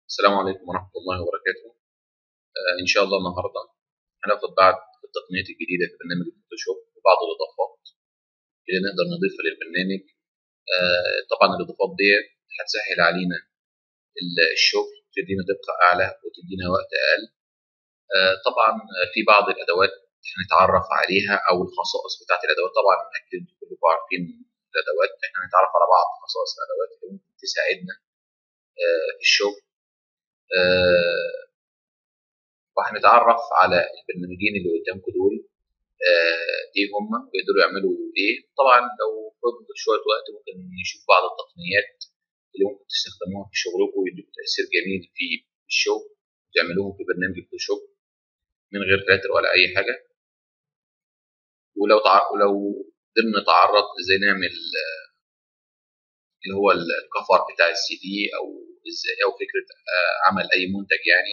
السلام عليكم ورحمة الله وبركاته آه إن شاء الله النهاردة هناخد بعض التقنيات الجديدة في برنامج الفوتوشوب وبعض الإضافات اللي نقدر نضيفها للبرنامج آه طبعا الإضافات دي هتسهل علينا الشغل تدينا دقة أعلى وتدينا وقت أقل آه طبعا في بعض الأدوات هنتعرف عليها أو الخصائص بتاعت الأدوات طبعا أكيد انتوا كلكم عارفين الأدوات إحنا هنتعرف على بعض خصائص الأدوات اللي ممكن تساعدنا في الشغل آه وهنتعرف على البرنامجين اللي قدامكم دول آه ايه هم ويقدروا يعملوا ايه طبعا لو فضل شويه وقت ممكن نشوف بعض التقنيات اللي ممكن تستخدموها في شغلكم ويديكم تاثير جميل في الشغل تعملوهم في برنامج الفوتوشوب من غير فلاتر ولا اي حاجه ولو تعرف ولو قدرنا نتعرض ازاي نعمل اللي هو الكفر بتاع السي دي او ازاي او فكره عمل اي منتج يعني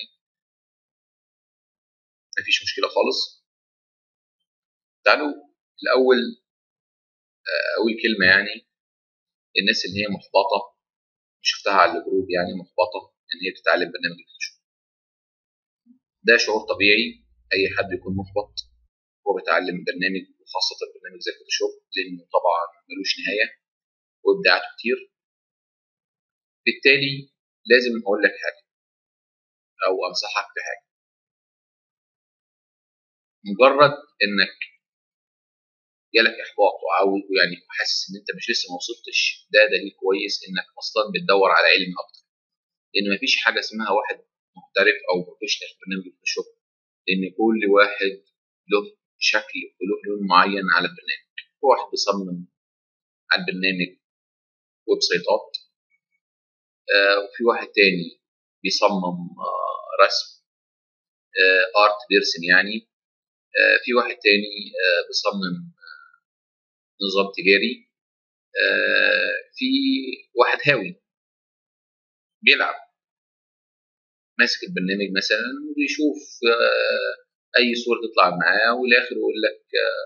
مفيش مشكله خالص تعالوا الاول اول كلمه يعني الناس اللي هي محبطه شفتها على الجروب يعني محبطه ان هي بتتعلم برنامج الفوتوشوب ده شعور طبيعي اي حد يكون محبط وهو بيتعلم برنامج وخاصه برنامج زي الفوتوشوب لانه طبعا ملوش نهايه وابداعاته كتير بالتالي لازم اقول لك حاجه او انصحك بحاجه مجرد انك جالك احباط وعاوز يعني حاسس ان انت مش لسه ما وصلتش ده دليل كويس انك اصلا بتدور على علم اكتر لان مفيش حاجه اسمها واحد محترف او بروفيشنال في برنامج الفوتوشوب لان كل واحد له شكل وله لون معين على البرنامج في واحد بيصمم على البرنامج ويب سايتات آه وفي واحد تاني بيصمم آه رسم آه ارت بيرسم يعني في واحد تاني بيصمم نظام تجاري في واحد هاوي بيلعب ماسك البرنامج مثلا وبيشوف اي صوره تطلع معاه والاخر يقول لك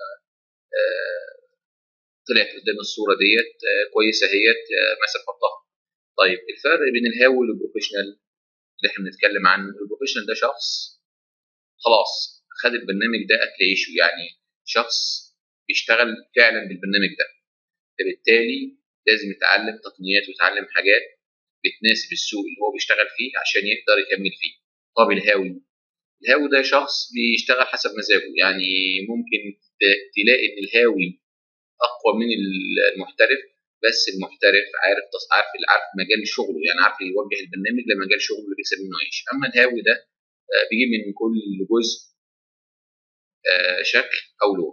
طلعت قدام الصوره ديت كويسه اهيت مثلا حطها طيب الفرق بين الهاوي والبروفيشنال اللي احنا بنتكلم عنه البروفيشنال ده شخص خلاص خد البرنامج ده اكل عيشه يعني شخص بيشتغل فعلا بالبرنامج ده فبالتالي لازم يتعلم تقنيات ويتعلم حاجات بتناسب السوق اللي هو بيشتغل فيه عشان يقدر يكمل فيه طب الهاوي الهاوي ده شخص بيشتغل حسب مزاجه يعني ممكن تلاقي ان الهاوي اقوى من المحترف بس المحترف عارف عارف عارف مجال شغله يعني عارف يوجه البرنامج لمجال شغله اللي بيكسب منه عيش اما الهاوي ده بيجيب من كل جزء شكل او لون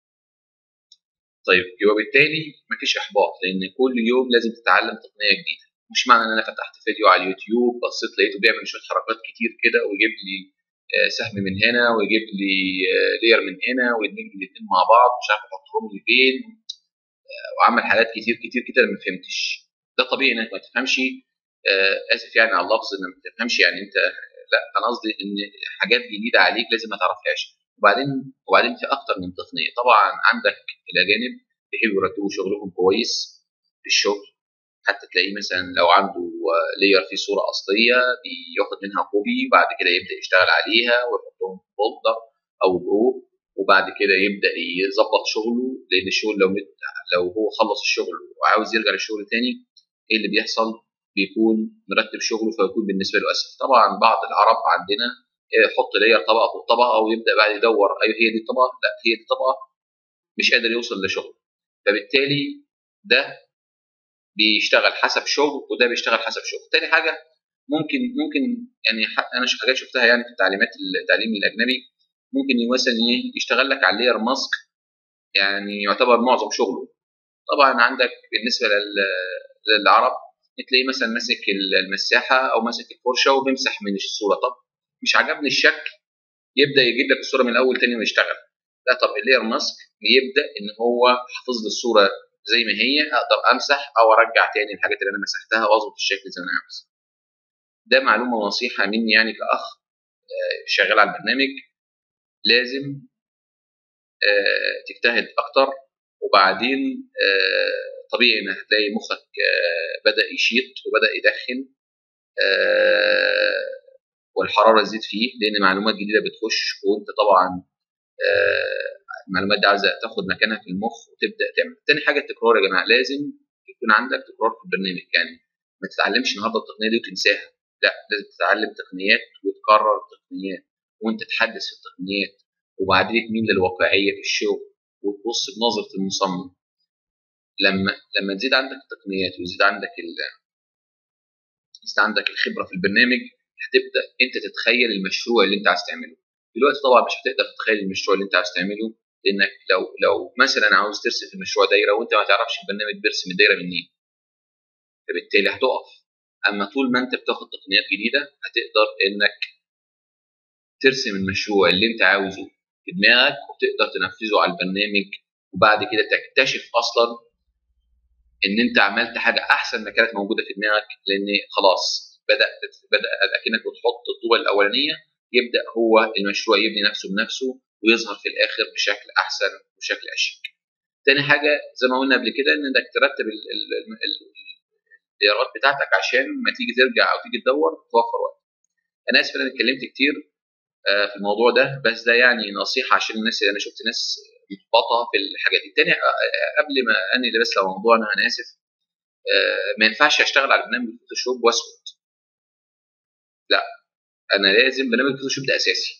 طيب يبقى بالتالي مفيش احباط لان كل يوم لازم تتعلم تقنيه جديده مش معنى ان انا فتحت فيديو على اليوتيوب بصيت لقيته بيعمل شويه حركات كتير كده ويجيب لي سهم من هنا ويجيب لي لير من هنا ويدمج لي الاثنين مع بعض مش عارف احطهم لي فين وعمل حاجات كتير كتير كده ما فهمتش ده طبيعي انك ما تفهمش اسف يعني على اللفظ انك ما تفهمش يعني انت لا انا قصدي ان حاجات جديده عليك لازم ما تعرفهاش وبعدين وبعدين في اكتر من تقنيه طبعا عندك الاجانب بيحبوا يرتبوا شغلهم كويس في الشغل حتى تلاقيه مثلا لو عنده لير فيه صوره اصليه بياخد منها كوبي وبعد كده يبدا يشتغل عليها ويحطهم في فولدر او جروب وبعد كده يبدا يظبط شغله لان الشغل لو لو هو خلص الشغل وعاوز يرجع للشغل تاني ايه اللي بيحصل بيكون مرتب شغله فيكون بالنسبه له اسهل طبعا بعض العرب عندنا يحط لير طبقه فوق طبقه ويبدا بعد يدور ايوه هي دي الطبقه لا هي دي الطبقه مش قادر يوصل لشغل فبالتالي ده بيشتغل حسب شغل وده بيشتغل حسب شغل تاني حاجه ممكن ممكن يعني انا حاجات شفتها يعني في التعليمات التعليم الاجنبي ممكن مثلا يشتغل لك على اللير ماسك يعني يعتبر معظم شغله طبعا عندك بالنسبه للعرب تلاقيه مثلا ماسك المساحه او ماسك الفرشه وبيمسح من الصوره طب مش عجبني الشكل يبدا يجيب لك الصوره من الاول تاني ويشتغل لا طب اللير ماسك يبدا ان هو حافظ لي الصوره زي ما هي اقدر امسح او ارجع تاني الحاجات اللي انا مسحتها واظبط الشكل زي ما انا عاوز ده معلومه ونصيحه مني يعني كاخ شغال على البرنامج لازم تجتهد اكتر وبعدين طبيعي ان هتلاقي مخك بدا يشيط وبدا يدخن آه، والحراره تزيد فيه لان معلومات جديده بتخش وانت طبعا آه، المعلومات دي عايزه تاخد مكانها في المخ وتبدا تعمل تاني حاجه التكرار يا جماعه لازم يكون عندك تكرار في البرنامج يعني ما تتعلمش النهارده التقنيه دي وتنساها لا لازم تتعلم تقنيات وتكرر التقنيات وانت تحدث في التقنيات وبعدين تميل للواقعيه في الشغل وتبص بنظره المصمم لما لما تزيد عندك التقنيات ويزيد عندك ال يزيد عندك الخبره في البرنامج هتبدا انت تتخيل المشروع اللي انت عايز تعمله دلوقتي طبعا مش هتقدر تتخيل المشروع اللي انت عايز تعمله لانك لو لو مثلا عاوز ترسم في المشروع دايره وانت ما تعرفش البرنامج بيرسم الدايره منين فبالتالي هتقف اما طول ما انت بتاخد تقنيات جديده هتقدر انك ترسم المشروع اللي انت عاوزه في دماغك وتقدر تنفذه على البرنامج وبعد كده تكتشف اصلا ان انت عملت حاجه احسن ما كانت موجوده في دماغك لان خلاص بدا بدا اكنك بتحط الطوبه الاولانيه يبدا هو المشروع يبني نفسه بنفسه ويظهر في الاخر بشكل احسن وشكل اشيك. تاني حاجه زي ما قلنا قبل كده ان انك ترتب الاختيارات بتاعتك عشان ما تيجي ترجع او تيجي تدور توفر وقت. انا اسف انا اتكلمت كتير في الموضوع ده بس ده يعني نصيحه عشان الناس انا شفت ناس محبطه في الحاجات دي. تاني قبل ما انهي بس لو موضوعنا انا اسف ما ينفعش اشتغل على برنامج الفوتوشوب واسكت. لا انا لازم برنامج الفوتوشوب ده اساسي.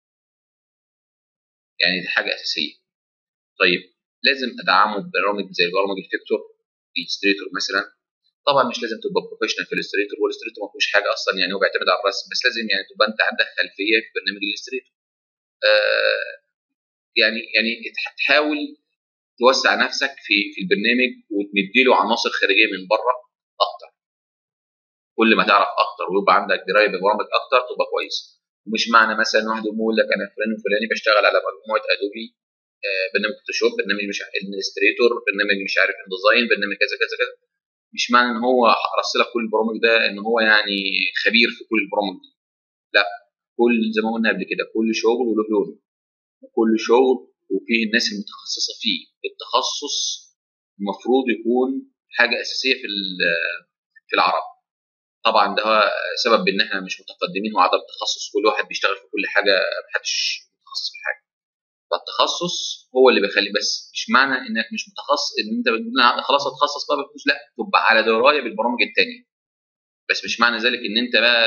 يعني دي حاجه اساسيه. طيب لازم ادعمه ببرامج زي برامج الفيكتور الستريتور مثلا طبعا مش لازم تبقى بروفيشنال في الاستريتور والاستريتور ما فيهوش حاجه اصلا يعني هو بيعتمد على الرسم بس لازم يعني تبقى انت عندك خلفيه في برنامج الاستريتور آه يعني يعني تحاول توسع نفسك في في البرنامج وتمديله عناصر خارجيه من بره اكتر كل ما تعرف اكتر ويبقى عندك درايه ببرامج اكتر تبقى كويس ومش معنى مثلا واحد يقول لك انا فلان وفلاني بشتغل على مجموعه ادوبي آه برنامج فوتوشوب برنامج مش ادمنستريتور برنامج مش عارف ديزاين برنامج كذا كذا كذا مش معنى ان هو رص لك كل البرامج ده ان هو يعني خبير في كل البرامج دي لا كل زي ما قلنا قبل كده كل شغل وله لون وكل شغل وفيه الناس المتخصصه فيه التخصص المفروض يكون حاجه اساسيه في في العرب طبعا ده سبب ان احنا مش متقدمين وعدم تخصص كل واحد بيشتغل في كل حاجه محدش متخصص في حاجه فالتخصص هو اللي بيخلي بس مش معنى انك مش متخصص ان انت بتقول خلاص اتخصص بقى بفلوس لا تبقى على درايه بالبرامج الثانيه بس مش معنى ذلك ان انت بقى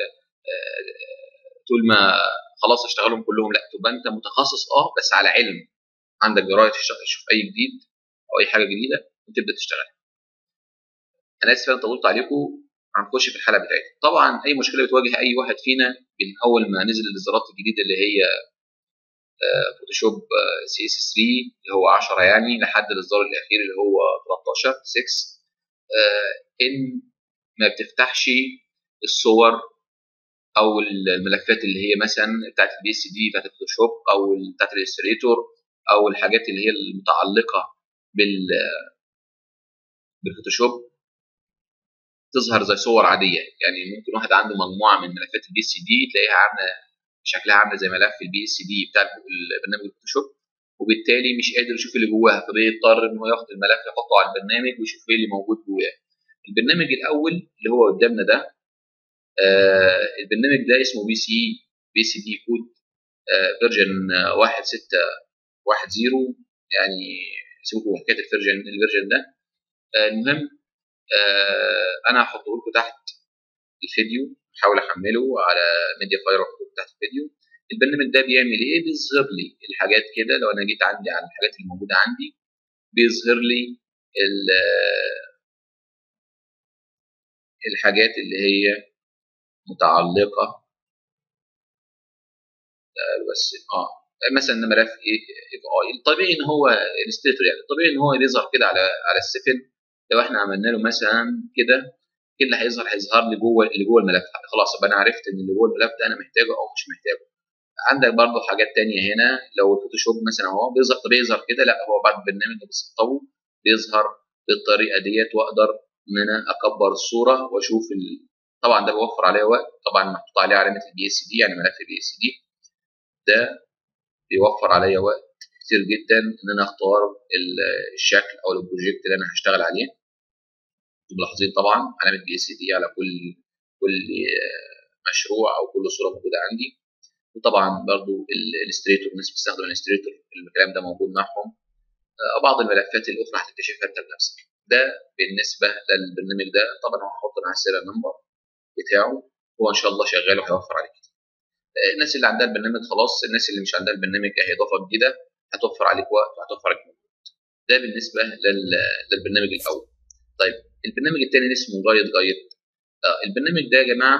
طول ما خلاص اشتغلهم كلهم لا تبقى انت متخصص اه بس على علم عندك درايه تشوف اي جديد او اي حاجه جديده وتبدا تشتغل انا اسف انا طولت عليكم هنخش في الحلقه بتاعتنا طبعا اي مشكله بتواجه اي واحد فينا من اول ما نزل الاصدارات الجديده اللي هي فوتوشوب سي اس 3 اللي هو 10 يعني لحد الاصدار الاخير اللي هو 13 6 ان ما بتفتحش الصور او الملفات اللي هي مثلا بتاعت البي اس دي بتاعت الفوتوشوب او بتاعت الالستريتور او الحاجات اللي هي المتعلقه بال بالفوتوشوب تظهر زي صور عاديه يعني ممكن واحد عنده مجموعه من ملفات البي اس دي تلاقيها عامله شكلها عامله زي ملف البي اس دي بتاع البرنامج الفوتوشوب وبالتالي مش قادر يشوف اللي جواها فبيضطر ان هو ياخد الملف يحطه على البرنامج ويشوف ايه اللي موجود جواه البرنامج الاول اللي هو قدامنا ده آه البرنامج ده اسمه بي سي بي سي دي كود فيرجن 1610 يعني سيبكم حكايه الفيرجن الفيرجن ده آه المهم آه انا هحطه لكم تحت الفيديو احاول احمله على ميديا فاير واحطه تحت الفيديو البرنامج ده بيعمل ايه بيظهر لي الحاجات كده لو انا جيت عندي على الحاجات اللي موجوده عندي بيظهر لي الحاجات اللي هي متعلقه بس اه مثلا ملف ايه اي الطبيعي ان هو الستيتور يعني الطبيعي ان هو بيظهر كده على على السفن لو احنا عملنا له مثلا كده ايه اللي هيظهر هيظهر لي جوه اللي جوه الملف خلاص يبقى انا عرفت ان اللي جوه الملف ده انا محتاجه او مش محتاجه عندك برضو حاجات تانية هنا لو الفوتوشوب مثلا اهو بيظهر طب يظهر كده لا هو بعد البرنامج ده بسطبه بيظهر بالطريقه ديت واقدر ان انا اكبر الصوره واشوف ال... طبعا ده بيوفر عليا وقت طبعا محطوط عليه علامه البي اس دي يعني ملف البي اس دي ده بيوفر عليا وقت كتير جدا ان انا اختار الشكل او البروجكت اللي انا هشتغل عليه ملاحظين طبعا علامه بي اس دي على كل كل مشروع او كل صوره موجوده عندي وطبعا برضو الاستريتور الناس بتستخدم الاستريتور الكلام ده موجود معهم بعض الملفات الاخرى هتكتشفها انت بنفسك ده بالنسبه للبرنامج ده طبعا هو هحط معاه السيريال نمبر بتاعه هو ان شاء الله شغال وهيوفر عليك الناس اللي عندها البرنامج خلاص الناس اللي مش عندها البرنامج هي اضافه جديده هتوفر عليك وقت وهتوفر عليك مجهود ده بالنسبه للبرنامج الاول طيب البرنامج الثاني اسمه جايد جايد آه البرنامج ده يا جماعه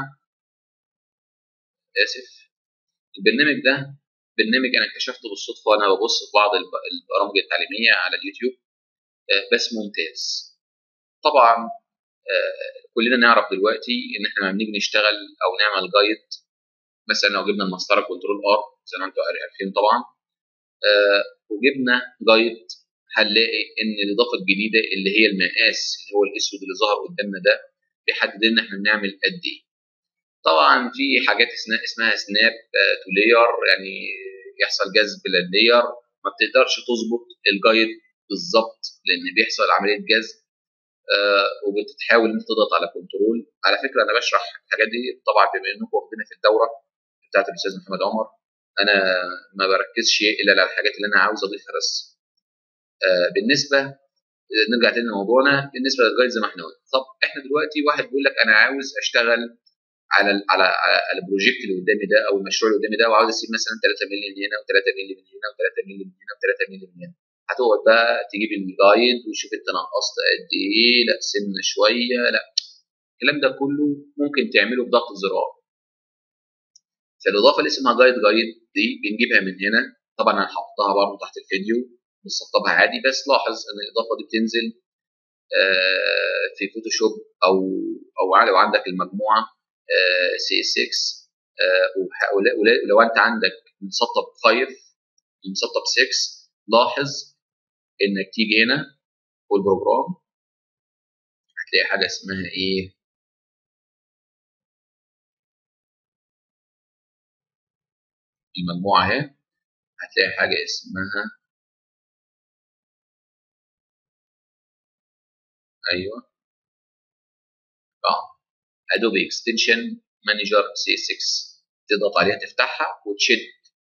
اسف البرنامج ده برنامج انا اكتشفته بالصدفه وانا ببص في بعض البرامج التعليميه على اليوتيوب آه بس ممتاز طبعا آه كلنا نعرف دلوقتي ان احنا لما بنيجي نشتغل او نعمل جايد مثلا لو جبنا المسطره كنترول ار زي ما انتم عارفين طبعا آه وجبنا جايد هنلاقي ان الاضافه الجديده اللي هي المقاس اللي هو الاسود اللي ظهر قدامنا ده بيحدد لنا احنا بنعمل قد ايه طبعا في حاجات اسمها سناب تو لاير يعني يحصل جذب لللاير ما بتقدرش تظبط الجايد بالظبط لان بيحصل عمليه جذب آه وبتحاول انت تضغط على كنترول على فكره انا بشرح الحاجات دي طبعا بما انكم واخدينها في الدوره بتاعت الاستاذ محمد عمر انا ما بركزش الا على الحاجات اللي انا عاوز اضيفها بس آه بالنسبه نرجع تاني لموضوعنا بالنسبه للجايد زي ما احنا قلنا طب احنا دلوقتي واحد بيقول لك انا عاوز اشتغل على ال على على البروجكت اللي قدامي ده او المشروع اللي قدامي ده وعاوز اسيب مثلا 3 مللي من هنا و3 مللي من هنا و3 مللي من هنا و3 مللي من هنا هتقعد بقى تجيب الجايد وتشوف انت نقصت قد ايه لا سن شويه لا الكلام ده كله ممكن تعمله بضغط زرار فالاضافه اللي اسمها جايد جايد دي بنجيبها من هنا طبعا انا هحطها برضه تحت الفيديو بنسطبها عادي بس لاحظ ان الاضافه دي بتنزل في فوتوشوب او او لو عندك المجموعه سي اس 6 ولو انت عندك مسطب 5 مسطب 6 لاحظ انك تيجي هنا والبروجرام هتلاقي حاجه اسمها ايه المجموعه اهي هتلاقي حاجه اسمها ايوه اه ادوبي اكستنشن مانجر سي 6 تضغط عليها تفتحها وتشد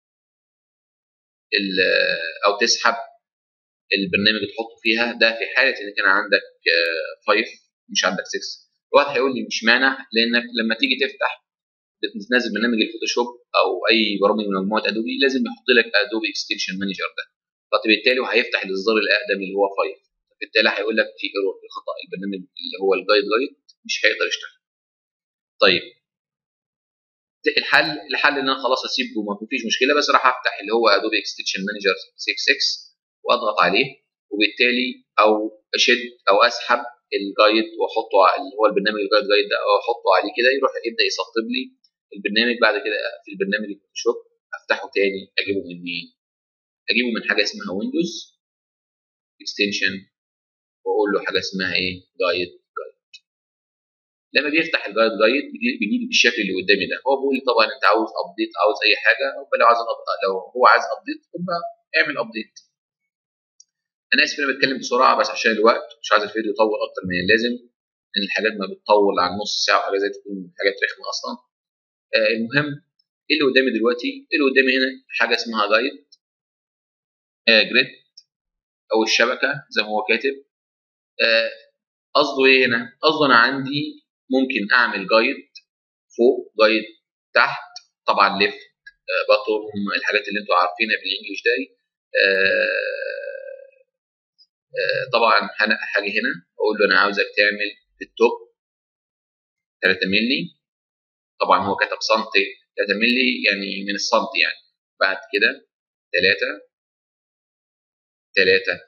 او تسحب البرنامج اللي تحطه فيها ده في حاله ان كان عندك 5 مش عندك 6 الواحد هيقول لي مش معنى لانك لما تيجي تفتح بتنزل برنامج الفوتوشوب او اي برامج من مجموعه ادوبي لازم يحط لك ادوبي اكستنشن مانجر ده فبالتالي هيفتح الاصدار الاقدم اللي هو 5 بالتالي هيقول لك في ايرور في خطا البرنامج اللي هو الجايد جايد مش هيقدر يشتغل طيب الحل الحل ان انا خلاص اسيبه ما فيش مشكله بس راح افتح اللي هو ادوبي اكستنشن مانجر 6.6 واضغط عليه وبالتالي او اشد او اسحب الجايد واحطه اللي هو البرنامج الجايد جايد ده او احطه عليه كده يروح يبدا يسطب لي البرنامج بعد كده في البرنامج الفوتوشوب افتحه تاني اجيبه من مين؟ اجيبه من حاجه اسمها ويندوز اكستنشن واقول له حاجه اسمها ايه؟ جايد جايد لما بيفتح الجايد جايد بيجي لي بالشكل اللي قدامي ده هو بيقول لي طبعا انت عاوز ابديت عاوز اي حاجه لو عايز لو هو عايز ابديت يبقى اعمل ابديت انا اسف انا بتكلم بسرعه بس عشان الوقت مش عايز الفيديو يطول اكتر من اللازم لان الحاجات ما بتطول عن نص ساعه وحاجات زي تكون حاجات رخمه اصلا آه المهم ايه اللي قدامي دلوقتي ايه اللي قدامي هنا حاجه اسمها جايد آه جريد او الشبكه زي ما هو كاتب قصده آه ايه هنا قصده انا عندي ممكن اعمل جايد فوق جايد تحت طبعا ليفت آه باتون الحاجات اللي انتوا عارفينها بالانجلش ده طبعا هاجي هنا اقول له انا عاوزك تعمل في التوب 3 مللي طبعا هو كتب سنتي 3 مللي يعني من السنتي يعني بعد كده 3 3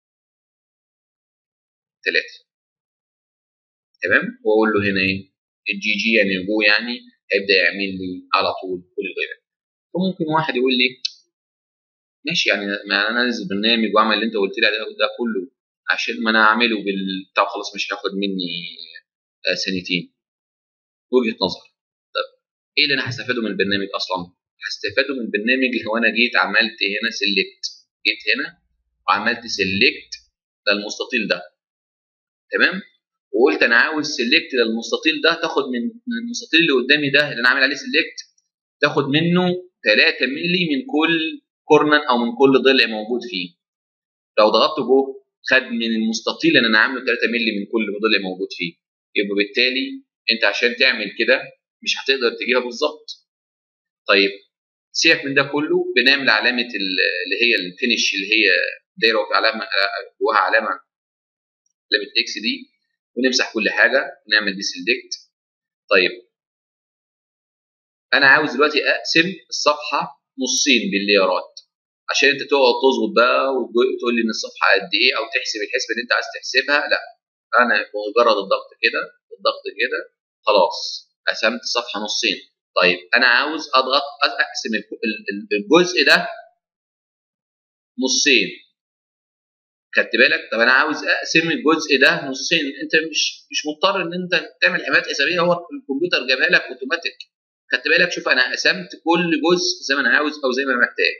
3 تمام واقول له هنا ايه الجي جي يعني جو يعني هيبدا يعمل لي على طول كل الغيرات فممكن واحد يقول لي ماشي يعني ما انا انزل برنامج واعمل اللي انت قلت لي ده, ده كله عشان ما انا اعمله بالبتاع خلاص مش هياخد مني سنتين وجهه نظر طب ايه اللي انا هستفاده من البرنامج اصلا هستفاده من البرنامج اللي هو انا جيت عملت هنا سيلكت جيت هنا وعملت سيلكت للمستطيل ده تمام وقلت انا عاوز سيلكت للمستطيل ده تاخد من من المستطيل اللي قدامي ده اللي انا عامل عليه سيلكت تاخد منه 3 مللي من كل كورنر او من كل ضلع موجود فيه لو ضغطت جو خد من المستطيل اللي انا عامله 3 مللي من كل ضلع موجود فيه يبقى بالتالي انت عشان تعمل كده مش هتقدر تجيبها بالظبط طيب سيبك من ده كله بنعمل علامه اللي هي الفينش اللي هي دايره وفي علامه جواها علامه علامه اكس دي ونمسح كل حاجه ونعمل دي سيلكت طيب انا عاوز دلوقتي اقسم الصفحه نصين بالليارات عشان انت تقعد تظبط بقى وتقول لي ان الصفحه قد ايه او تحسب الحسبه اللي انت عايز تحسبها لا انا بمجرد الضغط كده الضغط كده خلاص قسمت الصفحه نصين طيب انا عاوز اضغط اقسم الجزء ده نصين خدت بالك طب انا عاوز اقسم الجزء ده نصين انت مش مش مضطر ان انت تعمل حسابات حسابيه هو الكمبيوتر جابها لك اوتوماتيك خدت بالك شوف انا قسمت كل جزء زي ما انا عاوز او زي ما انا محتاج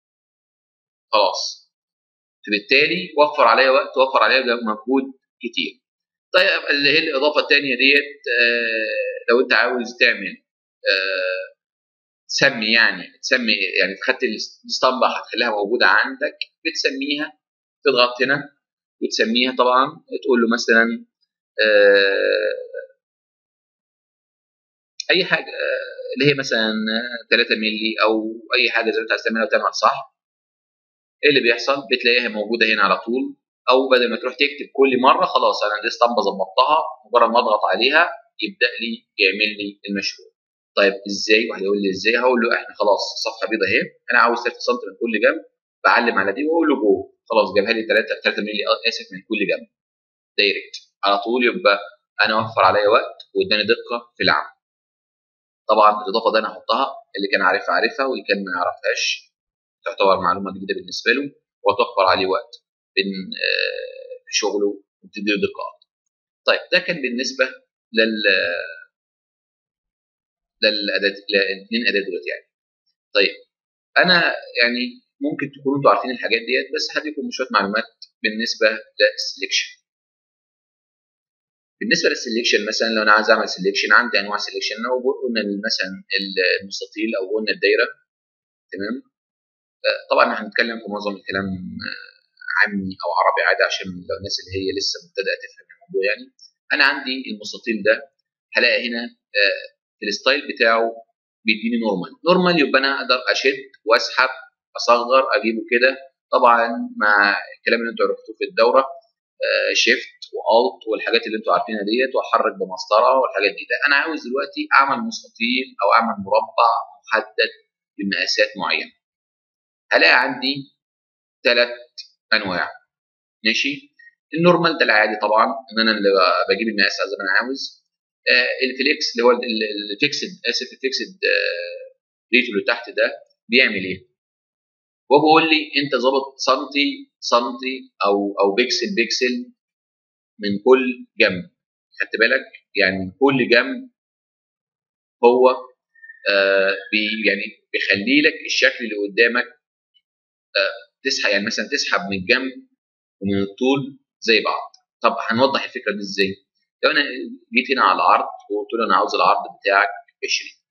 خلاص فبالتالي وفر عليا وقت وفر عليا مجهود كتير طيب اللي هي الاضافه الثانيه ديت آه لو انت عاوز تعمل آه تسمي يعني تسمي يعني خدت الاسطمبه هتخليها موجوده عندك بتسميها تضغط هنا وتسميها طبعا تقول له مثلا آه اي حاجه اللي هي مثلا 3 مللي او اي حاجه زي ما انت عايز تعملها وتعمل صح ايه اللي بيحصل بتلاقيها موجوده هنا على طول او بدل ما تروح تكتب كل مره خلاص انا دي اسطمبه ظبطتها مجرد ما اضغط عليها يبدا لي يعمل لي المشروع طيب ازاي واحد يقول لي ازاي هقول له احنا خلاص الصفحه بيضاء اهي انا عاوز 3 سم من كل جنب بعلم على دي واقول له جو خلاص جابها لي 3 3 مللي اسف من كل جنب دايركت على طول يبقى انا وفر عليا وقت واداني دقه في العمل طبعا الاضافه دي انا هحطها اللي كان عارفها عارفها واللي كان ما يعرفهاش تعتبر معلومه جديده بالنسبه له وتوفر عليه وقت بين في شغله وتديله دقه طيب ده كان بالنسبه لل للاداه الاثنين اداه دلوقتي يعني طيب انا يعني ممكن تكونوا انتوا عارفين الحاجات ديت بس هديكم شويه معلومات بالنسبه للسلكشن بالنسبه للسلكشن مثلا لو انا عايز اعمل سلكشن عندي انواع سلكشن لو قلنا مثلا المستطيل او قلنا الدايره تمام طبعا احنا هنتكلم في معظم الكلام عامي او عربي عادي عشان لو الناس اللي هي لسه مبتدئه تفهم الموضوع يعني انا عندي المستطيل ده هلاقي هنا في الستايل بتاعه بيديني نورمال نورمال يبقى انا اقدر اشد واسحب اصغر اجيبه كده طبعا مع الكلام اللي انتوا عرفتوه في الدوره شيفت والت والحاجات اللي انتوا عارفينها ديت واحرك بمسطره والحاجات دي ده انا عاوز دلوقتي اعمل مستطيل او اعمل مربع محدد بمقاسات معينه هلاقي عندي ثلاث انواع ماشي النورمال ده العادي طبعا ان انا اللي بجيب المقاس زي ما انا عاوز آه الفليكس اللي هو الفيكسد اسف الفيكسد آه ريتو اللي تحت ده بيعمل ايه؟ هو بيقول لي انت ظابط سنتي سنتي او او بيكسل بيكسل من كل جنب خدت بالك يعني من كل جنب هو آه بي يعني بيخلي لك الشكل اللي قدامك آه تسحب يعني مثلا تسحب من الجنب ومن الطول زي بعض طب هنوضح الفكره دي ازاي لو انا جيت هنا على العرض وقلت له انا عاوز العرض بتاعك 20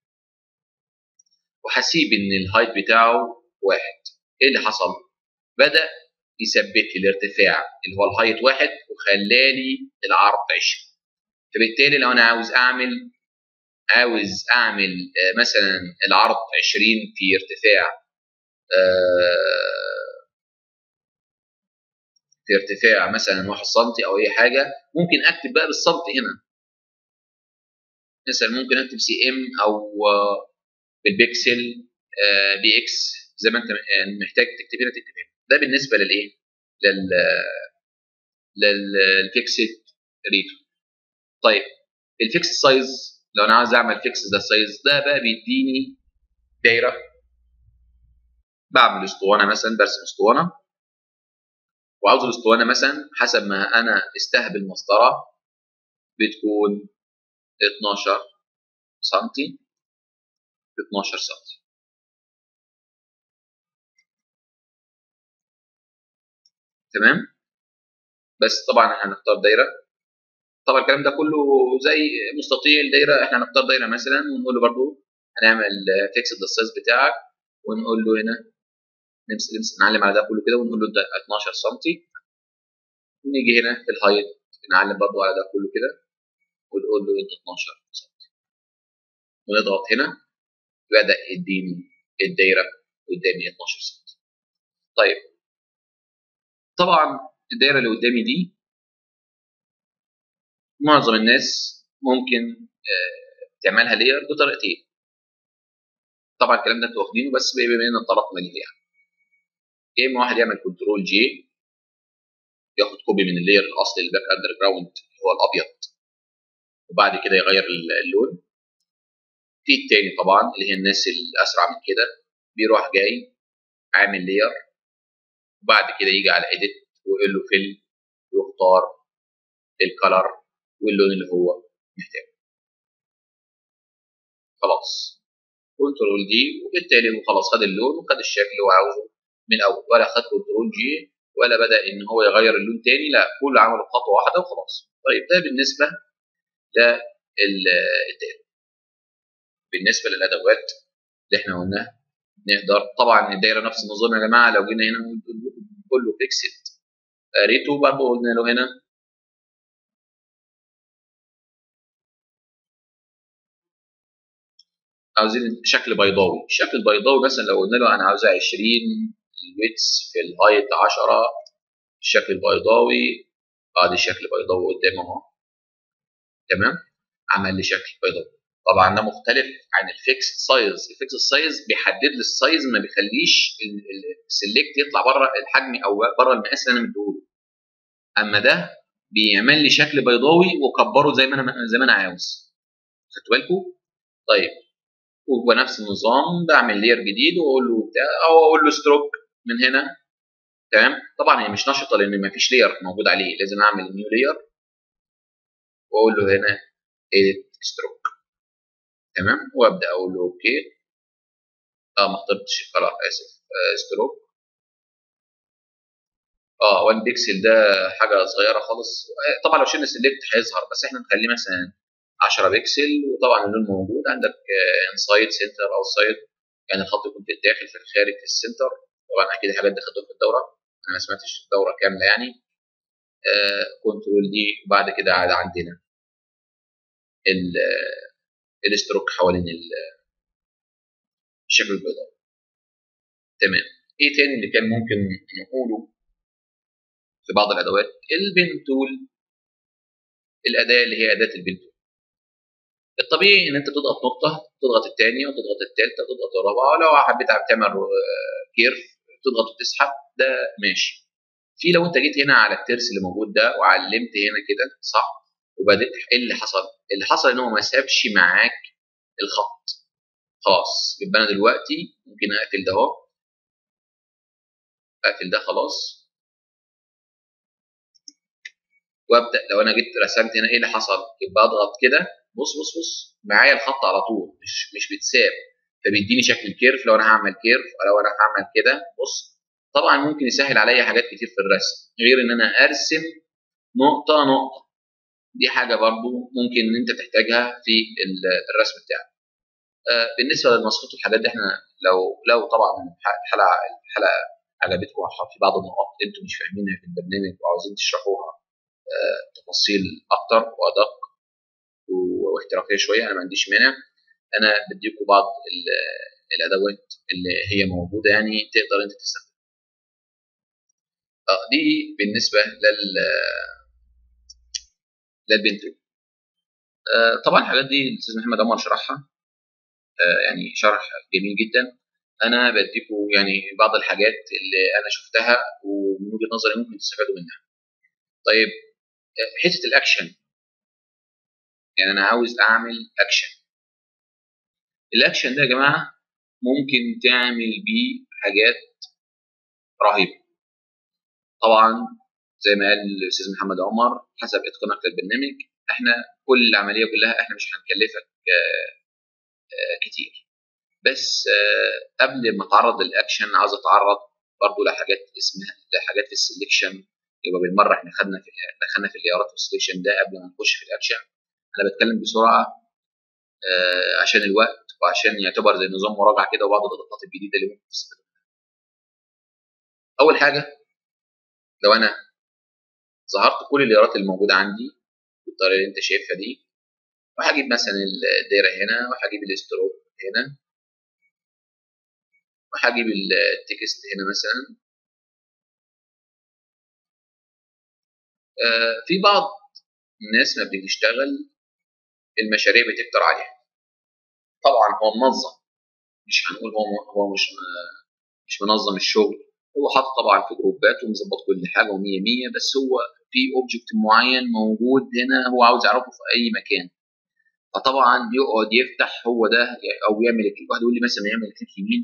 وهسيب ان الهايت بتاعه واحد ايه اللي حصل بدا يثبت لي الارتفاع اللي هو الهايت واحد وخلالي العرض 20 فبالتالي لو انا عاوز اعمل عاوز اعمل مثلا العرض 20 في ارتفاع في ارتفاع مثلا 1 سم او اي حاجه ممكن اكتب بقى بالسنتي هنا مثلا ممكن اكتب سي ام او بالبكسل بي اكس زي ما انت محتاج تكتب هنا تكتب هنا ده بالنسبه للايه لل للفيكسد ريتو طيب الفيكس سايز لو انا عاوز اعمل فيكس ده السايز ده بقى بيديني دايره بعمل اسطوانه مثلا برسم اسطوانه وعاوز الاسطوانه مثلا حسب ما انا استهبل المسطره بتكون 12 سم 12 سم تمام بس طبعا هنختار دايره طبعا الكلام ده كله زي مستطيل دايره احنا هنختار دايره مثلا ونقول له برضو هنعمل فيكس السايز بتاعك ونقول له هنا نمسك نمسك نعلم على ده كله كده ونقول له ده 12 سم ونيجي هنا في الهايت نعلم برضو على ده كله كده ونقول له انت 12 سم ونضغط هنا بدأ يديني الدايره قدامي 12 سم طيب طبعا الدايره اللي قدامي دي معظم الناس ممكن تعملها لير بطريقتين طبعا الكلام ده انتوا واخدينه بس بما ان طرقنا ليه يعني يا اما واحد يعمل كنترول جي ياخد كوبي من اللير الاصلي الباك اندر جراوند اللي هو الابيض وبعد كده يغير اللون في التاني طبعا اللي هي الناس الاسرع من كده بيروح جاي عامل لير وبعد كده يجي على ايديت ويقول له فيل ويختار الكلر واللون اللي هو محتاجه خلاص كنترول دي وبالتالي هو خلاص خد اللون وخد الشكل اللي هو عاوزه من الاول ولا خد كنترول جي ولا بدا ان هو يغير اللون تاني لا كله عمل خطوه واحده وخلاص طيب ده بالنسبه للدائره بالنسبه للادوات اللي احنا قلناها نقدر طبعا الدايره نفس النظام يا جماعه لو جينا هنا نقول له فيكسد ريتو برضه قلنا له هنا عاوزين شكل بيضاوي الشكل البيضاوي مثلا لو قلنا له انا عاوزها 20 الويتس في الهايت 10 الشكل البيضاوي ادي الشكل البيضاوي قدام اهو تمام عمل لي شكل بيضاوي طبعا ده مختلف عن الفيكس سايز الفيكس سايز بيحدد لي السايز ما بيخليش السلكت يطلع بره الحجم او بره المقاس اللي انا مديهوله اما ده بيعمل لي شكل بيضاوي وكبره زي ما انا زي ما انا عاوز خدتوا بالكم طيب وبنفس النظام بعمل لير جديد واقول له بتاع او اقول له ستروك من هنا تمام طبعا هي مش نشطه لان ما فيش لير موجود عليه لازم اعمل نيو لير واقول له هنا edit ستروك تمام وابدا اقول له اوكي اه ما اخترتش الكلر اسف آه ستروك اه 1 بيكسل ده حاجه صغيره خالص طبعا لو شلنا سيلكت هيظهر بس احنا نخليه مثلا 10 بكسل وطبعا اللون موجود عندك انسايد سنتر او سايد يعني الخط يكون في الداخل في الخارج في السنتر طبعا اكيد الحاجات دي خدتوها في الدوره انا ما سمعتش الدوره كامله يعني آه كنترول دي وبعد كده عاد عندنا الاستروك حوالين الشكل البيضاوي تمام ايه تاني اللي كان ممكن نقوله في بعض الادوات البن تول الاداه اللي هي اداه البن تول الطبيعي ان انت تضغط نقطه تضغط الثانيه وتضغط الثالثه وتضغط الرابعه ولو حبيت تعمل كيرف تضغط وتسحب ده ماشي في لو انت جيت هنا على الترس اللي موجود ده وعلمت هنا كده صح وبدات ايه اللي حصل اللي حصل ان هو ما سابش معاك الخط خلاص يبقى انا دلوقتي ممكن اقفل ده اهو اقفل ده خلاص وابدا لو انا جيت رسمت هنا ايه اللي حصل يبقى اضغط كده بص بص بص معايا الخط على طول مش مش بيتساب فبيديني شكل الكيرف لو انا هعمل كيرف او لو انا هعمل كده بص طبعا ممكن يسهل عليا حاجات كتير في الرسم غير ان انا ارسم نقطه نقطه دي حاجه برضو ممكن ان انت تحتاجها في الرسم بتاعك آه بالنسبه للمسقط والحاجات دي احنا لو لو طبعا الحلقه الحلقه عجبتكم في بعض النقاط انتم مش فاهمينها في البرنامج وعاوزين تشرحوها آه تفاصيل اكتر وادق واحترافيه شويه انا ما عنديش مانع انا بديكم بعض الادوات اللي هي موجوده يعني تقدر انت تستخدمها اه دي بالنسبه لل للبنتو آه طبعا الحاجات دي الاستاذ محمد عمر شرحها آه يعني شرح جميل جدا انا بديكم يعني بعض الحاجات اللي انا شفتها ومن وجهه نظري ممكن تستفادوا منها طيب حته الاكشن يعني انا عاوز اعمل اكشن الاكشن ده يا جماعه ممكن تعمل بيه حاجات رهيبه طبعا زي ما قال الاستاذ محمد عمر حسب اتقانك للبرنامج احنا كل العمليه كلها احنا مش هنكلفك آآ آآ كتير بس قبل ما اتعرض للاكشن عاوز اتعرض برضو لحاجات اسمها لحاجات في السلكشن يبقى بالمره احنا خدنا في دخلنا في الليارات والسليكشن ده قبل ما نخش في الاكشن انا بتكلم بسرعه آه عشان الوقت وعشان يعتبر زي نظام مراجعه كده وبعض الاضافات الجديده اللي ممكن تستفيدوا منها. اول حاجه لو انا ظهرت كل الليارات اللي موجوده عندي بالطريقه اللي انت شايفها دي وهجيب مثلا الدايره هنا وهجيب الاستروك هنا وهجيب التكست هنا مثلا آه في بعض الناس ما بتشتغل المشاريع بتكتر عليها طبعا هو منظم مش هنقول هو هو مش مش منظم الشغل هو حاطط طبعا في جروبات ومظبط كل حاجه و100 100 بس هو في اوبجكت معين موجود هنا هو عاوز يعرفه في اي مكان فطبعا يقعد يفتح هو ده او يعمل واحد يقول لي مثلا يعمل كليك يمين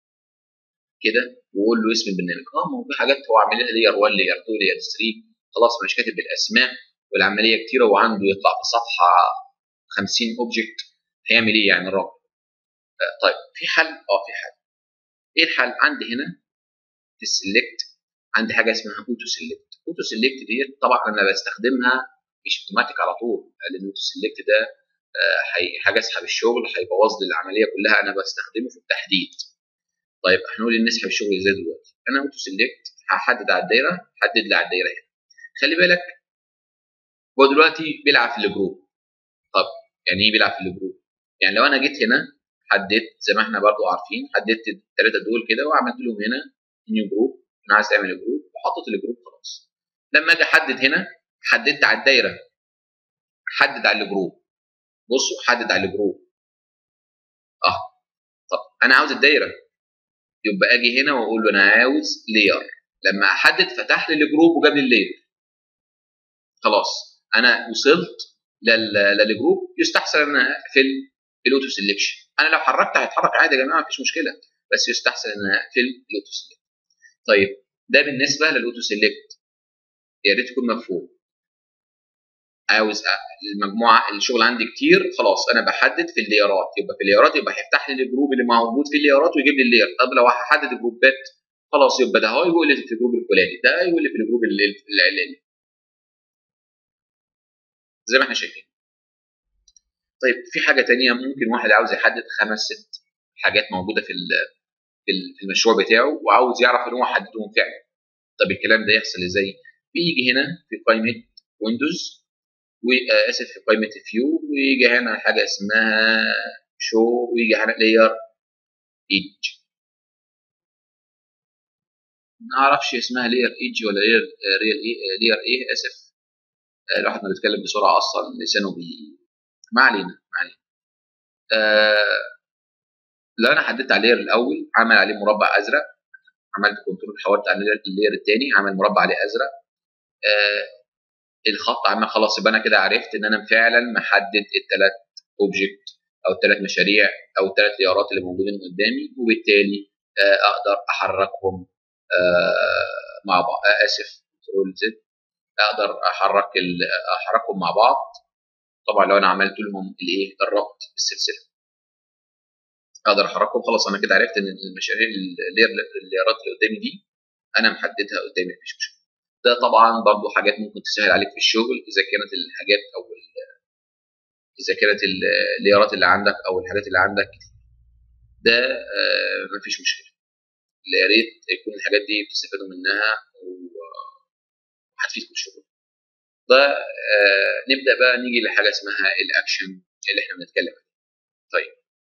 كده ويقول له اسم البرنامج اه ما هو في حاجات هو عامل لها لير 1 لير 2 لير 3 خلاص مش كاتب بالاسماء والعمليه كتيره وعنده يطلع في صفحه 50 اوبجكت هيعمل ايه يعني الراجل آه طيب في حل اه في حل ايه الحل عندي هنا في السلكت عندي حاجه اسمها اوتو سلكت اوتو سلكت دي طبعا انا بستخدمها مش اوتوماتيك على طول لان اوتو سلكت ده حاجه اسحب الشغل هيبوظ لي العمليه كلها انا بستخدمه في التحديد طيب هنقول ان نسحب الشغل ازاي دلوقتي انا اوتو سلكت هحدد على الدايره حدد لي على الدايره هنا خلي بالك هو دلوقتي بيلعب في الجروب طب يعني ايه بيلعب في الجروب يعني لو انا جيت هنا حددت زي ما احنا برضو عارفين حددت الثلاثه دول كده وعملت لهم هنا نيو جروب انا عايز تعمل جروب وحطيت الجروب خلاص لما اجي احدد هنا حددت على الدايره حدد على الجروب بصوا حدد على الجروب اه طب انا عاوز الدايره يبقى اجي هنا واقول له انا عاوز لير لما احدد فتح لي الجروب وجاب لي اللير خلاص انا وصلت للجروب يستحسن ان اقفل الاوتو سيلكشن انا لو حركت هيتحرك عادي يا جماعه مفيش مشكله بس يستحسن ان اقفل الاوتو سيلكت طيب ده بالنسبه للاوتو سيلكت يا ريت يكون مفهوم عاوز المجموعه الشغل عندي كتير خلاص انا بحدد في الليارات يبقى في الليارات يبقى هيفتح لي الجروب اللي موجود في الليارات ويجيب لي اللير طب لو هحدد الجروبات خلاص يبقى ده هو يقول لي في الجروب الفلاني ده يقول لي في الجروب العلاني زي ما احنا شايفين طيب في حاجه تانية ممكن واحد عاوز يحدد خمس ست حاجات موجوده في في المشروع بتاعه وعاوز يعرف ان هو حددهم فعلا طب الكلام ده يحصل ازاي بيجي هنا في قائمه ويندوز واسف في قائمه فيو ويجي هنا حاجه اسمها شو ويجي هنا لاير ايدج ما اعرفش اسمها لاير ايدج ولا لاير ريال ايه لاير ايه اسف الواحد ما بيتكلم بسرعه اصلا لسانه بي ما علينا ما علينا آه لو انا حددت على اللاير الاول عمل عليه مربع ازرق عملت كنترول حولت على اللاير الثاني عمل مربع عليه ازرق آه الخط عمل خلاص يبقى انا كده عرفت ان انا فعلا محدد الثلاث اوبجكت او الثلاث مشاريع او الثلاث ليارات اللي موجودين قدامي وبالتالي آه اقدر احركهم آه مع بعض آه اسف كنترول زد اقدر احرك احركهم مع بعض طبعا لو انا عملت لهم الايه الربط بالسلسله اقدر احركهم خلاص انا كده عرفت ان المشاريع الليارات اللي قدامي دي انا محددها قدامي مفيش مشكله ده طبعا برضو حاجات ممكن تسهل عليك في الشغل اذا كانت الحاجات او اذا كانت الليارات اللي عندك او الحاجات اللي عندك كتير ده آه مفيش مشكله يا ريت يكون الحاجات دي بتستفادوا منها وهتفيدكم في الشغل ده آه نبدا بقى نيجي لحاجه اسمها الاكشن اللي احنا بنتكلم عليه طيب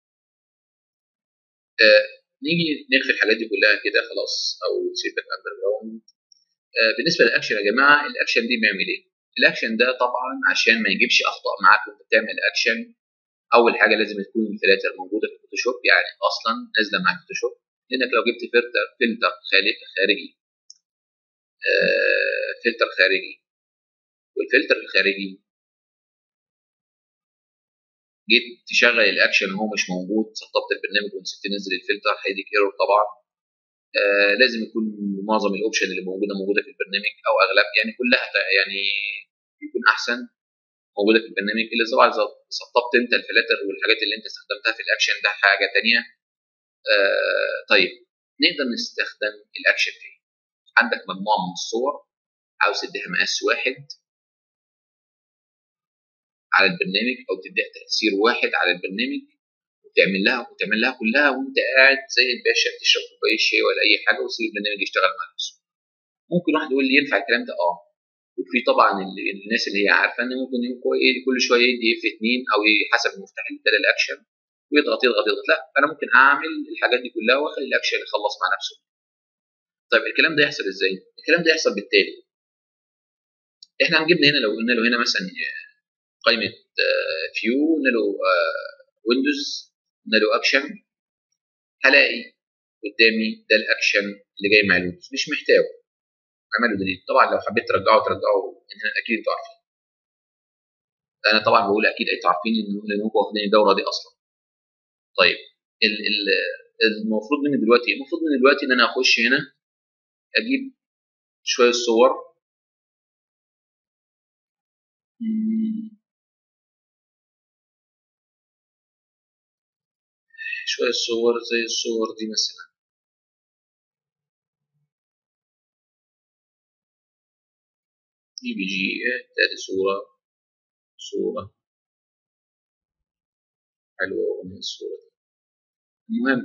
آه نيجي نخفي الحاجات دي كلها كده خلاص او سيبك اندر جراوند آه بالنسبه للاكشن يا جماعه الاكشن دي بيعمل ايه الاكشن ده طبعا عشان ما يجيبش اخطاء معاك وانت بتعمل اكشن اول حاجه لازم تكون الفلاتر موجوده في الفوتوشوب يعني اصلا نازله مع الفوتوشوب لانك لو جبت فلتر فلتر خارجي آه فلتر خارجي والفلتر الخارجي جيت تشغل الاكشن وهو مش موجود سطبت البرنامج ونسيت تنزل الفلتر هيديك ايرور طبعا آه لازم يكون معظم الاوبشن اللي موجوده موجوده في البرنامج او اغلب يعني كلها يعني يكون احسن موجوده في البرنامج اللي طبعا سطبت انت الفلاتر والحاجات اللي انت استخدمتها في الاكشن ده حاجه ثانيه آه طيب نقدر نستخدم الاكشن فين عندك مجموعه من الصور عاوز تديها مقاس واحد على البرنامج او تديها تاثير واحد على البرنامج وتعمل لها وتعمل لها كلها وانت قاعد زي الباشا بتشرب كوبايه شاي ولا اي حاجه وتسيب البرنامج يشتغل مع نفسه ممكن واحد يقول لي ينفع الكلام ده اه وفي طبعا الناس اللي هي عارفه ان ممكن كل شويه يدي اف 2 او حسب المفتاح اللي اداله الاكشن ويضغط يضغط يضغط لا انا ممكن اعمل الحاجات دي كلها واخلي الاكشن يخلص مع نفسه طيب الكلام ده يحصل ازاي الكلام ده يحصل بالتالي احنا هنجيبنا هنا لو قلنا له هنا مثلا قائمه فيو قلنا له ويندوز قلنا له اكشن هلاقي قدامي ده الاكشن اللي جاي مع الويندوز مش محتاجه اعمله ديليت طبعا لو حبيت ترجعه ترجعه اكيد انتوا عارفين انا طبعا بقول اكيد انتوا عارفين انكم واخدين الدوره دي اصلا طيب ال ال المفروض مني دلوقتي المفروض مني دلوقتي ان انا اخش هنا اجيب شويه صور شويه صور زي الصور دي مثلا دي بيجي تاني صورة صورة حلوة من الصورة دي المهم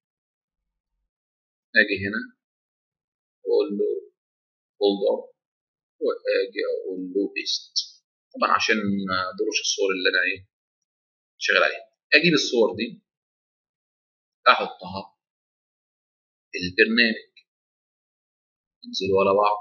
أجي هنا أقول له فولدر وأجي أقول له بيست طبعا عشان ما أضرش الصور اللي أنا إيه شغال عليها أجيب الصور دي أحطها في البرنامج ينزلوا على بعض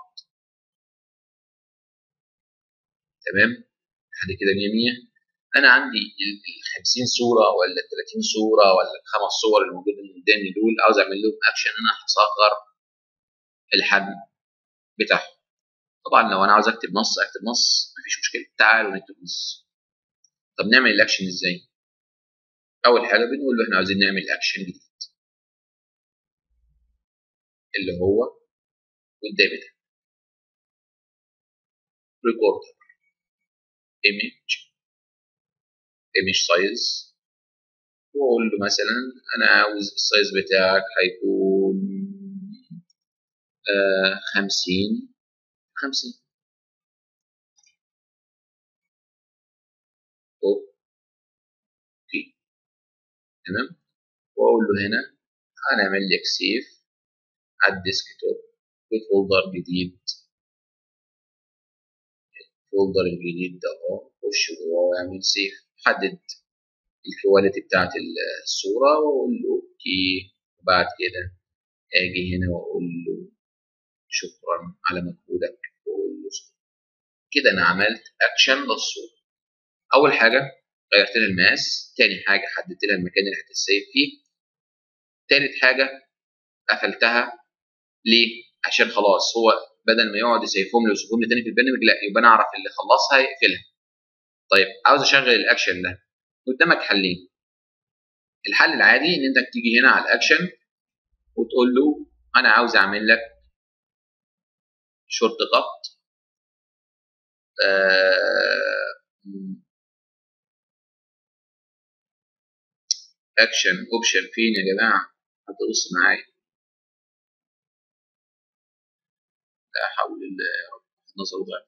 تمام لحد كده 100 100 انا عندي ال 50 صوره ولا ال 30 صوره ولا الخمس صور اللي موجودين قدامي دول عاوز اعمل لهم اكشن انا هصغر الحجم بتاعهم طبعا لو انا عاوز اكتب نص اكتب نص مفيش مشكله تعالوا نكتب نص طب نعمل الاكشن ازاي اول حاجه بنقول له احنا عاوزين نعمل اكشن جديد اللي هو قدامي ده ريكوردر image image size واقول له مثلا انا عاوز السايز بتاعك هيكون آه خمسين خمسين اوكي تمام واقول له هنا هنعمل لك سيف على الديسكتوب في فولدر جديد الفولدر الجديد ده اهو خش جواه واعمل سيف حدد الكواليتي بتاعت الصورة واقول له اوكي وبعد كده اجي هنا واقول له شكرا على مجهودك واقول له كده انا عملت اكشن للصورة اول حاجة غيرت لها المقاس تاني حاجة حددت لها المكان اللي هتسيف فيه تالت حاجة قفلتها ليه؟ عشان خلاص هو بدل ما يقعد يسيفهم لي ويسيفهم لي تاني في البرنامج لا يبقى انا اعرف اللي خلصها يقفلها طيب عاوز اشغل الاكشن ده قدامك حلين الحل العادي ان انت تيجي هنا على الاكشن وتقول له انا عاوز اعمل لك شورت كات اكشن اوبشن فين يا جماعه هتبص معايا لا حول الله يا رب نظر ضعف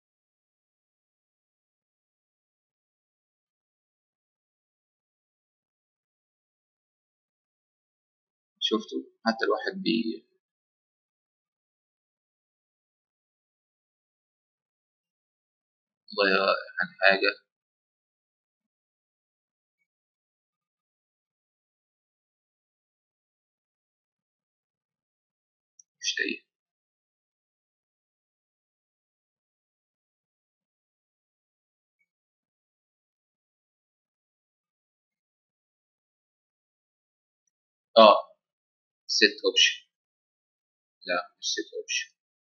شفتوا حتى الواحد بي ضيع عن حاجة مش لاقيه اه set option لا مش set option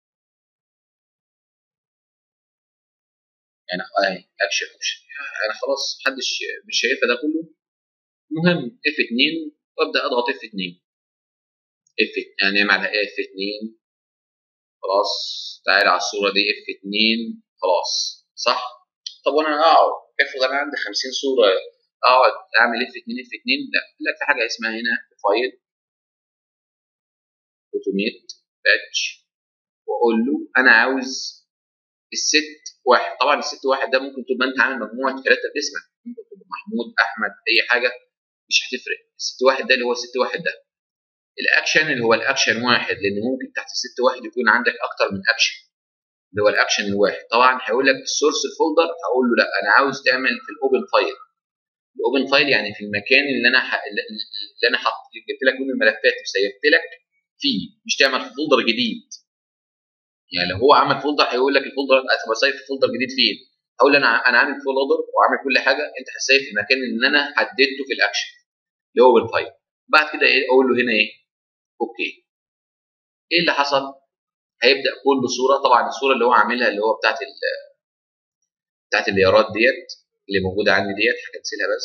يعني اي اكشن اوبشن انا خلاص محدش مش شايفها ده كله المهم F2 وابدا اضغط F2 F يعني نعمل F2 خلاص تعالى على الصورة دي F2 خلاص صح طب وانا اقعد افرض انا عندي 50 صورة اقعد اعمل F2 F2 لا لا في حاجة اسمها هنا فايل اوتوميت باتش واقول له انا عاوز الست واحد طبعا الست واحد ده ممكن تبقى انت عامل مجموعه ثلاثه باسمك ممكن تبقى محمود احمد اي حاجه مش هتفرق الست واحد ده اللي هو الست واحد ده الاكشن اللي هو الاكشن واحد لان ممكن تحت الست واحد يكون عندك اكتر من اكشن اللي هو الاكشن الواحد طبعا هيقول لك السورس الفولدر هقول له لا انا عاوز تعمل في الاوبن فايل الاوبن فايل يعني في المكان اللي انا ح... اللي انا حط جبت لك منه الملفات وسيبت لك فيه مش تعمل في فولدر جديد يعني لو هو عمل فولدر هيقول لك الفولدر هتبقى سايب في فولدر جديد فين اقول انا انا عامل فولدر وعامل كل حاجه انت هتسيب في المكان اللي انا حددته في الاكشن اللي هو اوبن فايل بعد كده ايه اقول له هنا ايه اوكي ايه اللي حصل هيبدا كل صوره طبعا الصوره اللي هو عاملها اللي هو بتاعت ال بتاعت الليارات ديت اللي موجوده عندي ديت هكنسلها بس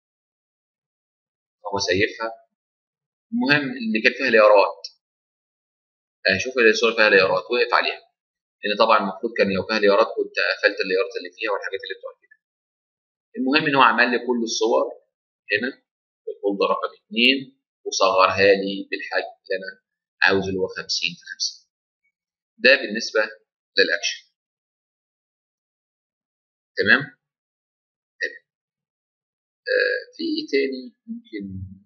هو سيفها المهم اللي كان فيها ليارات شوف الصوره فيها ليارات وقف عليها لان طبعا المفروض كان لو فيها ليارات كنت قفلت الليارات اللي فيها والحاجات اللي بتقعد فيها المهم ان هو عمل لي كل الصور هنا في الفولدر رقم 2 وصغرها لي بالحجم اللي انا عاوز اللي هو 50 في 50 ده بالنسبه للاكشن تمام تمام آه في ايه تاني ممكن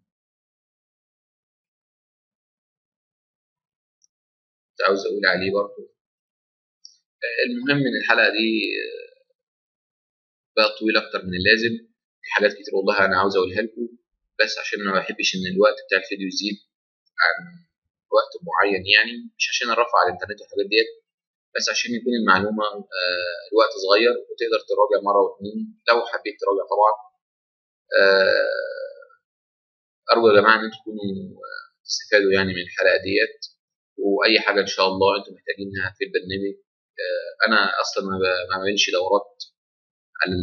كنت عاوز اقول عليه برضو آه المهم ان الحلقه دي آه بقت طويله اكتر من اللازم في حاجات كتير والله انا عاوز اقولها لكم بس عشان انا ما بحبش ان الوقت بتاع الفيديو يزيد عن وقت معين يعني مش عشان ارفع على الانترنت والحاجات ديت بس عشان يكون المعلومة آه الوقت صغير وتقدر تراجع مرة واتنين لو حبيت تراجع طبعا آه أرجو يا جماعة إن انتوا تكونوا تستفادوا يعني من الحلقة ديت وأي حاجة إن شاء الله أنتم محتاجينها في البرنامج آه أنا أصلا ما بعملش دورات على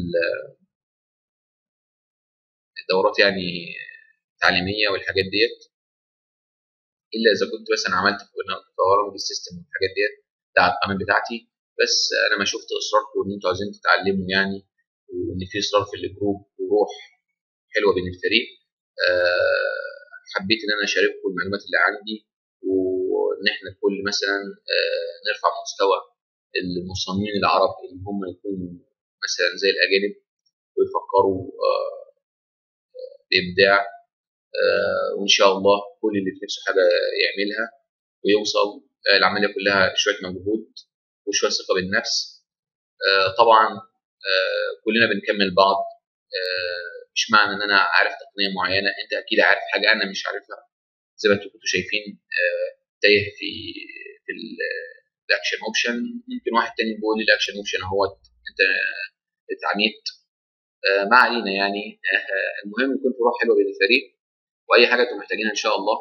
الدورات يعني تعليمية والحاجات ديت إلا إذا كنت مثلا عملت برامج السيستم والحاجات ديت بتاع القناه بتاعتي بس انا ما شفت اصراركم ان انتوا عايزين تتعلموا يعني وان في اصرار في الجروب وروح حلوه بين الفريق أه حبيت ان انا اشارككم المعلومات اللي عندي وان احنا كل مثلا أه نرفع مستوى المصممين العرب ان هم يكونوا مثلا زي الاجانب ويفكروا أه بابداع وان شاء الله كل اللي في نفسه حاجه يعملها ويوصل العمليه كلها شويه مجهود وشويه ثقه بالنفس طبعا كلنا بنكمل بعض مش معنى ان انا عارف تقنيه معينه انت اكيد عارف حاجه انا مش عارفها زي ما انتم كنتوا شايفين تايه في في الاكشن اوبشن ممكن واحد تاني بيقول لي الاكشن اوبشن اهو انت اتعميت ما علينا يعني المهم يكون في روح حلوه بين الفريق واي حاجه انتم محتاجينها ان شاء الله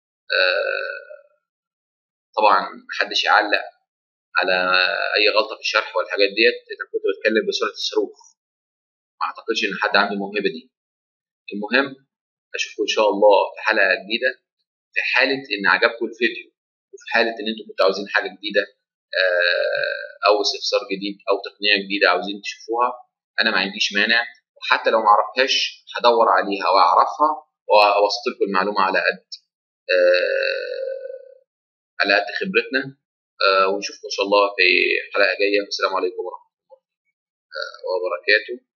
طبعا محدش يعلق على اي غلطه في الشرح والحاجات ديت انا كنت بتكلم بسرعه الصاروخ ما اعتقدش ان حد عنده الموهبه دي المهم اشوفكم ان شاء الله في حلقه جديده في حاله ان عجبكم الفيديو وفي حاله ان انتم كنتوا عاوزين حاجه جديده او استفسار جديد او تقنيه جديده عاوزين تشوفوها انا ما عنديش مانع وحتى لو ما عرفتهاش هدور عليها واعرفها واوصل لكم المعلومه على قد على قد خبرتنا ونشوفكم ان شاء الله في حلقه جايه والسلام عليكم ورحمه الله وبركاته